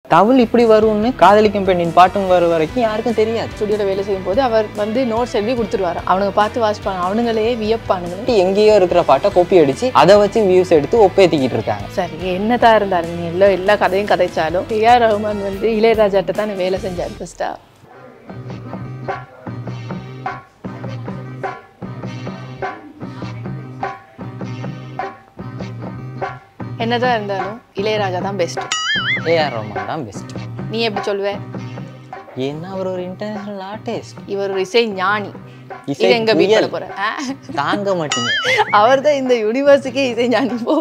தவில் இப்படி வரும்னு காதலிக்கும் பெண்ணின் பாட்டும் வர வரைக்கும் யாருக்கும் தெரியாது ஸ்டுடியோல வேலை செய்யும் போது அவர் வந்து நோட்ஸ் எழுதி கொடுத்துருவாரு அவனுங்க பார்த்து வாசிப்பாங்க அவனுங்களே வியப்பானுங்க எங்கேயோ இருக்கிற பாட்டை கோப்பி அடிச்சு அதை வச்சு வியூஸ் எடுத்து ஒப்பேத்திக்கிட்டு இருக்காங்க சரி என்னதான் இருந்தாரு நீ எல்லாம் எல்லா கதையும் கதைச்சாலும் ஏஆர் ரஹ்மான் வந்து இளையராஜாட்ட தான் வேலை செஞ்சார் ஃபர்ஸ்டா என்னதான் இருந்தாலும் இளையராஜா தான் பெஸ்ட் ஏஆர் ரஹ்மான் தான் பெஸ்ட் நீ எப்படி சொல்லுவ ஏன்னா அவர் ஒரு இன்டர்நேஷனல் ஆர்டிஸ்ட் இவர் ஒரு இசை ஞானி இசை இது எங்க வீட்டுல புயல். போற தாங்க மாட்டீங்க அவர் தான் இந்த யூனிவர்ஸுக்கே இசை ஞானி போ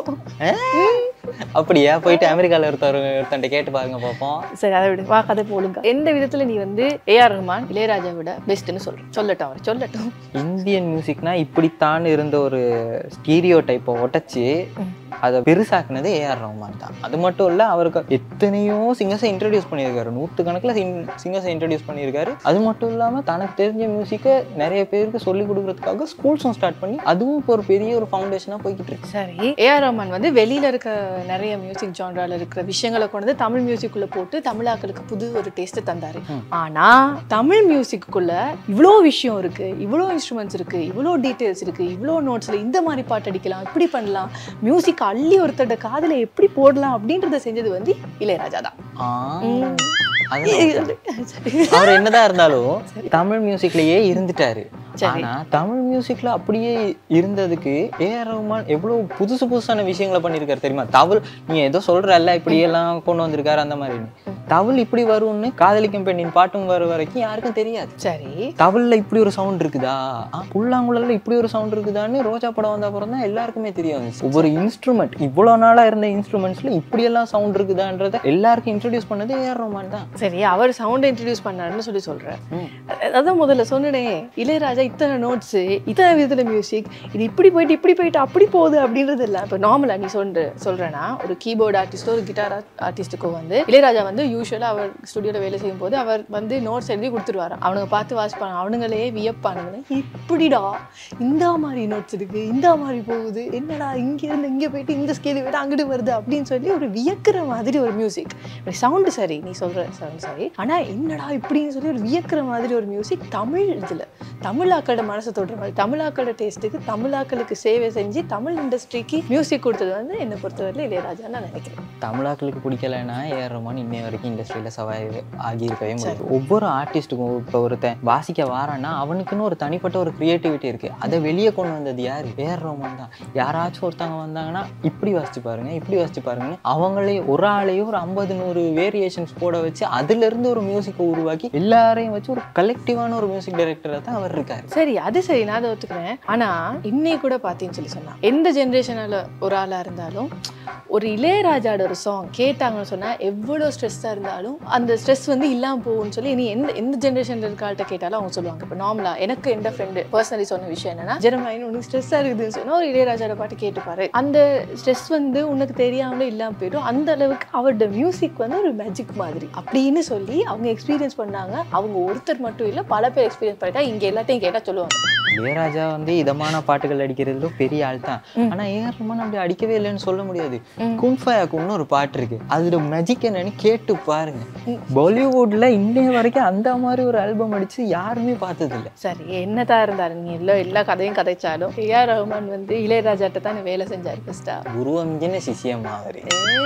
அப்படியா போயிட்டு அமெரிக்கால ஒருத்தர் ஒருத்தன்ட்ட கேட்டு பாருங்க பார்ப்போம் சரி அதை விடு வா கதை போலுங்க எந்த விதத்துல நீ வந்து ஏஆர் ரஹ்மான் இளையராஜா விட பெஸ்ட்னு சொல்ற சொல்லட்டும் அவர் சொல்லட்டும் இந்தியன் மியூசிக்னா இப்படித்தான் இருந்த ஒரு ஸ்டீரியோ டைப்பை உடைச்சு அதை பெருசாக்குனது ஏஆர் ரஹ்மான் தான் அது மட்டும் இல்லை அவருக்கு எத்தனையோ சிங்கர்ஸை இன்ட்ரடியூஸ் பண்ணியிருக்காரு நூற்றுக்கணக்கில் சிங்கர்ஸை இன்ட்ரடியூஸ் பண்ணியிருக்காரு அது மட்டும் இல்லாமல் தனக்கு தெரிஞ்ச மியூசிக்கை நிறைய பேருக்கு சொல்லிக் கொடுக்கறதுக்காக ஸ்கூல்ஸும் ஸ்டார்ட் பண்ணி அதுவும் இப்போ ஒரு பெரிய ஒரு ஃபவுண்டேஷனாக போய்கிட்டு இருக்கு சரி ஏஆர் ரஹ்மான் வந்து வெளியில இருக்க நிறைய மியூசிக் ஜான்ரால இருக்கிற விஷயங்களை கொண்டு வந்து தமிழ் மியூசிக்குள்ள போட்டு தமிழாக்களுக்கு புது ஒரு டேஸ்ட் தந்தாரு ம். ஆனா தமிழ் மியூசிக்குள்ள இவ்வளோ விஷயம் இருக்கு இவ்வளோ இன்ஸ்ட்ருமெண்ட்ஸ் இருக்கு இவ்வளோ டீடைல்ஸ் இருக்கு இவ்வளோ நோட்ஸ்ல இந்த மாதிரி பாட்டு அடிக்கலாம் இப்படி பண்ணலாம் மியூசிக் அள்ளி ஒருத்தரோட காதுல எப்படி போடலாம் அப்படின்றத செஞ்சது வந்து இளையராஜா தான் ஆ, ம். அது சரி. அவர் என்னதான் இருந்தாலும் தமிழ் மியூசிக்லயே இருந்துட்டாரு சரி. ஆனா தமிழ் மியூசிக்ல அப்படியே இருந்ததுக்கு ஏஆர் ரஹ்மான் எவ்வளவு புதுசு புதுசான விஷயங்களை பண்ணியிருக்காரு தெரியுமா தவில் நீ ஏதோ சொல்றல்ல இப்படி எல்லாம் கொண்டு வந்திருக்காரு அந்த மாதிரி தவில் இப்படி வரும்னு காதலிக்கும் பெண்ணின் பாட்டும் வர வரைக்கும் யாருக்கும் தெரியாது சரி தவில்ல இப்படி ஒரு சவுண்ட் இருக்குதா ஆ, புல்லாங்குழல்ல இப்படி ஒரு சவுண்ட் இருக்குதான்னு ரோஜா படம் வந்த அப்புறம் தான் எல்லாருக்குமே தெரிய வந்துச்சு ஒவ்வொரு இன்ஸ்ட்ருமெண்ட் இவ்வளவு நாளா இருந்த இன்ஸ்ட்ருமெண்ட்ஸ்ல இப்படி எல்லாம் சவுண்ட் இருக்குதான்றத எல்லாருக்கும் இன்ட்ரடியூஸ் பண்ணது ஏஆர் ரஹ்மான் தான் சரி அவர் சவுண்ட் இன்ட்ரடியூஸ் பண்ணாருன்னு சொல்லி சொல்றேன் ம். அதான் முதல்ல சொன்னனே இளையராஜா இத்தனை நோட்ஸ் இத்தனை விதத்துல மியூசிக் இது இப்படி போயிட்டு இப்படி போயிட்டு அப்படி போகுது அப்படின்றது இல்லை இப்போ நார்மலா நீ சொல்ற சொல்றேன்னா ஒரு கீபோர்டு ஆர்டிஸ்டோ ஒரு கிட்டார் ஆர்டிஸ்ட்டுக்கோ வந்து இளையராஜா வந்து யூஸ்வலாக அவர் ஸ்டுடியோல வேலை செய்யும் போது அவர் வந்து நோட்ஸ் எழுதி கொடுத்துருவாரு அவனுங்க பார்த்து வாசிப்பாங்க அவனுங்களே வியப்பானுங்க இப்படிடா இந்த மாதிரி நோட்ஸ் இருக்கு இந்த மாதிரி போகுது என்னடா இங்க இருந்து இங்க போயிட்டு இந்த ஸ்கேல் விட அங்கிட்டு வருது அப்படின்னு சொல்லி ஒரு வியக்கிற மாதிரி ஒரு மியூசிக் சவுண்டு சரி நீ சொல்ற சவுண்ட் சரி ஆனா என்னடா இப்படின்னு சொல்லி ஒரு வியக்கிற மாதிரி ஒரு மியூசிக் தமிழ் இதுல தமிழாக்களோட மனசை தொடுற மாதிரி தமிழாக்களோட டேஸ்ட்டுக்கு தமிழாக்களுக்கு சேவை செஞ்சு தமிழ் இண்டஸ்ட்ரிக்கு மியூசிக் கொடுத்தது வந்து என்னை பொறுத்தவரையில இளையராஜா நான் நினைக்கிறேன் தமிழாக்களுக்கு பிடிக்கலைன்னா ஏஆர் ரஹ்மான் இன்னை வரைக்கும் இண்டஸ்ட்ரியில் சவாய் ஆகியிருக்கவே முடியாது ஒவ்வொரு ஆர்டிஸ்ட்டுக்கும் இப்போ ஒருத்தன் வாசிக்க வாரான்னா அவனுக்குன்னு ஒரு தனிப்பட்ட ஒரு கிரியேட்டிவிட்டி இருக்கு அதை வெளியே கொண்டு வந்தது யார் ஏஆர் ரஹ்மான் தான் யாராச்சும் ஒருத்தவங்க வந்தாங்கன்னா இப்படி வாசிச்சு பாருங்க இப்படி வாசிச்சு பாருங்கன்னு அவங்களே ஒரு ஆளையும் ஒரு ஐம்பது நூறு வேரியேஷன்ஸ் போட வச்சு அதுல இருந்து ஒரு மியூசிக்கை உருவாக்கி எல்லாரையும் வச்சு ஒரு கலெக்டிவான ஒரு மியூசிக் டைரக்டராக தான் அவர் இருக்காரு சரி அது சரி நான் அதை ஒத்துக்கிறேன் ஆனா இன்னை கூட பார்த்தீங்கன்னு சொல்லி சொன்னா எந்த ஜென்ரேஷனால ஒரு ஆளா இருந்தாலும் ஒரு இளையராஜாவோட ஒரு சாங் கேட்டாங்கன்னு சொன்னா எவ்வளோ ஸ்ட்ரெஸ்ஸாக இருந்தாலும் அந்த ஸ்ட்ரெஸ் வந்து இல்லாம போகும்னு சொல்லி நீ எந்த எந்த ஜென்ரேஷன்ல இருக்க ஆள்கிட்ட கேட்டாலும் அவங்க சொல்லுவாங்க இப்போ நார்மலா எனக்கு எந்த ஃப்ரெண்டு பர்சனலி சொன்ன விஷயம் என்னன்னா ஜெரமாயின் உனக்கு ஸ்ட்ரெஸ்ஸாக இருக்குதுன்னு சொன்னா ஒரு இளையராஜாவோட பாட்டு கேட்டுப்பாரு அந்த ஸ்ட்ரெஸ் வந்து உனக்கு தெரியாமலே இல்லாம போயிடும் அந்த அளவுக்கு அவரோட மியூசிக் வந்து ஒரு மேஜிக் மாதிரி அப்படின்னு சொல்லி அவங்க எக்ஸ்பீரியன்ஸ் பண்ணாங்க அவங்க ஒருத்தர் மட்டும் இல்லை பல பேர் எக்ஸ்பீரியன்ஸ் பண்ணிட்டா இங்க எல்லாத்தையும் கேட்டா சொல்லுவாங்க இளையராஜா வந்து இதமான பாட்டுகள் அடிக்கிறதுல பெரிய ஆள் தான் ம். ஆனா ஏஆர் ரஹ்மான் அப்படி அடிக்கவே இல்லைன்னு சொல்ல முடியாது ம். குன்ஃபயாக்குன்னு ஒரு பாட்டு இருக்கு அதோட மேஜிக் என்னன்னு கேட்டு பாருங்க ம். பாலிவுட்ல இன்னைய வரைக்கும் அந்த மாதிரி ஒரு ஆல்பம் அடிச்சு யாருமே பார்த்தது இல்ல சரி என்னதான் இருந்தாரு நீ எல்லா எல்லா கதையும் கதைச்சாலும் ஏஆர் ரஹ்மான் வந்து இளையராஜாட்ட தான் வேலை செஞ்சாரு ஃபர்ஸ்டா குருவமிஞ்சன சிசியம்மா அவரு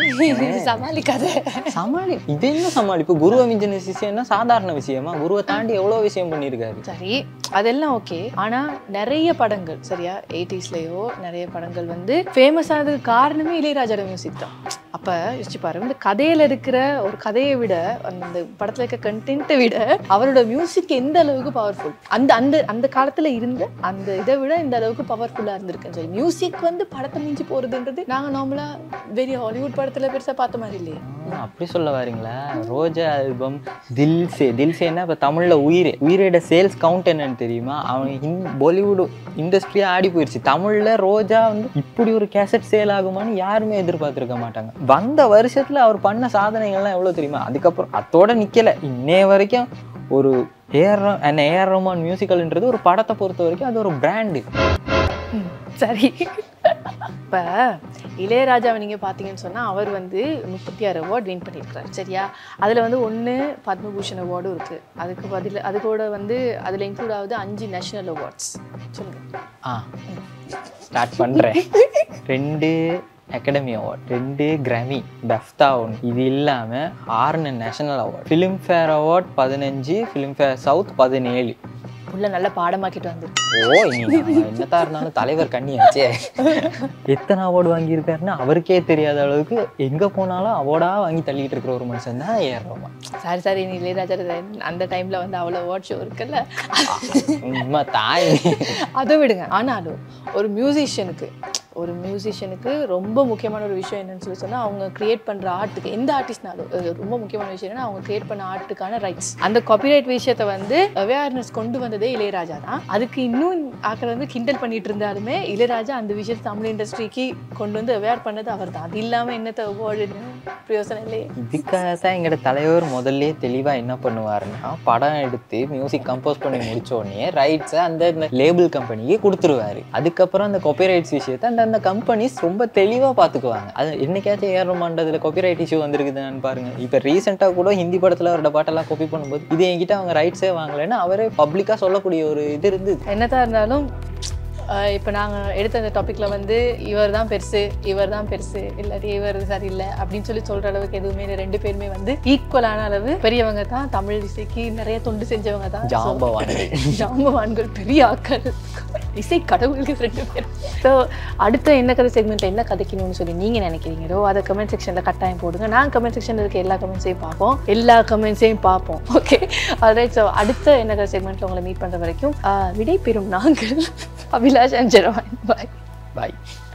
சமாளிக்காத சமாளி இது என்ன சமாளிப்பு குருவமிஞ்சன சிசியம்னா சாதாரண விஷயமா குருவை தாண்டி எவ்வளவு விஷயம் பண்ணியிருக்காரு சரி அதெல்லாம் ஓகே ஆனா நிறைய படங்கள் சரியா எயிட்டிஸ்லயோ நிறைய படங்கள் வந்து ஃபேமஸ் ஆனதுக்கு காரணமே இளையராஜாவோட மியூசிக் தான் அப்ப யோசிச்சு பாருங்க இந்த கதையில இருக்கிற ஒரு கதையை விட அந்த படத்துல இருக்க கண்டென்ட்டை விட அவரோட மியூசிக் எந்த அளவுக்கு பவர்ஃபுல் அந்த அந்த அந்த காலத்துல இருந்த அந்த இதை விட இந்த அளவுக்கு பவர்ஃபுல்லா இருந்திருக்குன்னு சொல்லி மியூசிக் வந்து படத்தை மிஞ்சி போறதுன்றது நாங்க நார்மலா வெரி ஹாலிவுட் படத்துல பெருசா பார்த்த மாதிரி இல்லையே ஆ, அப்படி சொல்ல வரீங்களா ரோஜா ஆல்பம் தில்சே தில்சேன்னா இப்போ தமிழில் உயிரே உயிரோட சேல்ஸ் கவுண்ட் என்னன்னு தெரியுமா அவன் ஹிந் பாலிவுட் இண்டஸ்ட்ரியே ஆடி போயிடுச்சு தமிழில் ரோஜா வந்து இப்படி ஒரு கேசட் சேல் ஆகுமான்னு யாருமே எதிர்பார்த்துருக்க மாட்டாங்க வந்த வருஷத்தில் அவர் பண்ண சாதனைகள்லாம் எவ்வளோ தெரியுமா அதுக்கப்புறம் அதோட நிற்கலை இன்னைய வரைக்கும் ஒரு ஏஆர் ஏஆர் ரஹ்மான் மியூசிக்கல்ன்றது ஒரு படத்தை பொறுத்த வரைக்கும் அது ஒரு பிராண்டு ம். சரி இப்போ இளையராஜாவை நீங்கள் பார்த்தீங்கன்னு சொன்னால் அவர் வந்து முப்பத்தி ஆறு அவார்ட் வின் பண்ணியிருக்கிறார் சரியா அதில் வந்து ஒன்று பத்மபூஷன் அவார்டும் இருக்குது அதுக்கு பதில் அது கூட வந்து அதில் இன்க்ளூட் ஆகுது அஞ்சு நேஷனல் அவார்ட்ஸ் சொல்லுங்கள் ஆ ஸ்டார்ட் பண்ணுறேன் ரெண்டு அகாடமி அவார்ட் ரெண்டு கிராமி பெஃப்தா ஒன்று இது இல்லாமல் ஆறு நேஷனல் அவார்ட் ஃபிலிம்ஃபேர் அவார்ட் பதினஞ்சு ஃபிலிம்ஃபேர் சவுத் பதினேழு உள்ள நல்ல பாடமாக்கிட்டு வந்துருக்கு ஓ இனி நான் என்னத்தா இருந்தாலும் தலைவர் கண்ணியாச்சே எத்தனை அவார்டு வாங்கியிருக்காருன்னு அவருக்கே தெரியாத அளவுக்கு எங்கே போனாலும் அவார்டாக வாங்கி தள்ளிட்டு இருக்கிற ஒரு மனுஷன் தான் ஏஆர் ரஹ்மான் சரி சரி நீ இளையராஜா அந்த டைமில் வந்து அவ்வளோ அவார்ட் ஷோ இருக்குல்ல உண்மை தாய் அதை விடுங்க ஆனாலும் ஒரு மியூசிஷியனுக்கு ஒரு மியூசிஷியனுக்கு ரொம்ப முக்கியமான ஒரு விஷயம் என்னன்னு சொல்லி சொன்னால் அவங்க கிரியேட் பண்ணுற ஆர்ட்டுக்கு எந்த ஆர்டிஸ்ட்னாலும் ரொம்ப முக்கியமான விஷயம் என்னன்னா அவங்க கிரியேட் பண்ண ஆர்ட்டுக்கான ரைட்ஸ் அந்த காப்பிரைட் விஷயத்தை வந்து அவேர்னஸ் கொண்டு வந்ததே இளையராஜா தான் அதுக்கு இன்னும் ஆக்கள் வந்து கிண்டல் பண்ணிட்டு இருந்தாலுமே இளையராஜா அந்த விஷயத்தை தமிழ் இண்டஸ்ட்ரிக்கு கொண்டு வந்து அவேர் பண்ணது அவர் தான் அது இல்லாமல் என்னத்தை அவார்டுன்னு பிரயோசனம் இல்லையே இதுக்காக தான் எங்களோட தலைவர் முதல்ல தெளிவாக என்ன பண்ணுவாருன்னா படம் எடுத்து மியூசிக் கம்போஸ் பண்ணி முடிச்ச உடனே ரைட்ஸை அந்த லேபிள் கம்பெனிக்கு கொடுத்துருவாரு அதுக்கப்புறம் அந்த காப்பிரைட்ஸ் விஷயத்தை அந்த அந்த கம்பெனிஸ் ரொம்ப தெளிவாக பார்த்துக்குவாங்க அது என்னைக்காச்சும் ஏஆர் ரஹ்மான்றதுல காப்பிரைட் இஷ்யூ வந்திருக்குதுன்னு பாருங்க இப்போ ரீசெண்டாக கூட ஹிந்தி படத்தில் அவரோட பாட்டெல்லாம் காப்பி பண்ணும்போது இது என்கிட்ட அவங்க ரைட்ஸே வாங்கலைன்னு அவரே பப்ளிக்காக சொல்லக்கூடிய ஒரு இது இருந்தது என்னதான் இருந்தாலும் இப்போ நாங்கள் எடுத்த அந்த டாப்பிக்கில் வந்து இவர் தான் பெருசு இவர் தான் பெருசு இல்லாட்டி இவர் சரியில்லை அப்படின்னு சொல்லி சொல்கிற அளவுக்கு எதுவுமே இல்லை ரெண்டு பேருமே வந்து ஈக்குவலான அளவு பெரியவங்க தான் தமிழ் இசைக்கு நிறைய தொண்டு செஞ்சவங்க தான் ஜாம்பவான்கள் ஜாம்பவான்கள் பெரிய ஆக்கள் இசை கடவுள்கள் ரெண்டு பேரும் ஸோ அடுத்த என்ன கதை செக்மெண்ட்டில் என்ன கதைக்கணும்னு சொல்லி நீங்கள் நினைக்கிறீங்களோ அதை கமெண்ட் செக்ஷனில் கட்டாயம் போடுங்க நான் கமெண்ட் செக்ஷனில் இருக்க எல்லா கமெண்ட்ஸையும் பார்ப்போம் எல்லா கமெண்ட்ஸையும் பார்ப்போம் ஓகே alright ஸோ அடுத்த என்ன கதை செக்மெண்ட்டில் உங்களை மீட் பண்ணுற வரைக்கும் ஆஹ், விடை பெறும் நாங்கள் அபிலாஷ் அண்ட் ஜெரவான் பாய் பாய்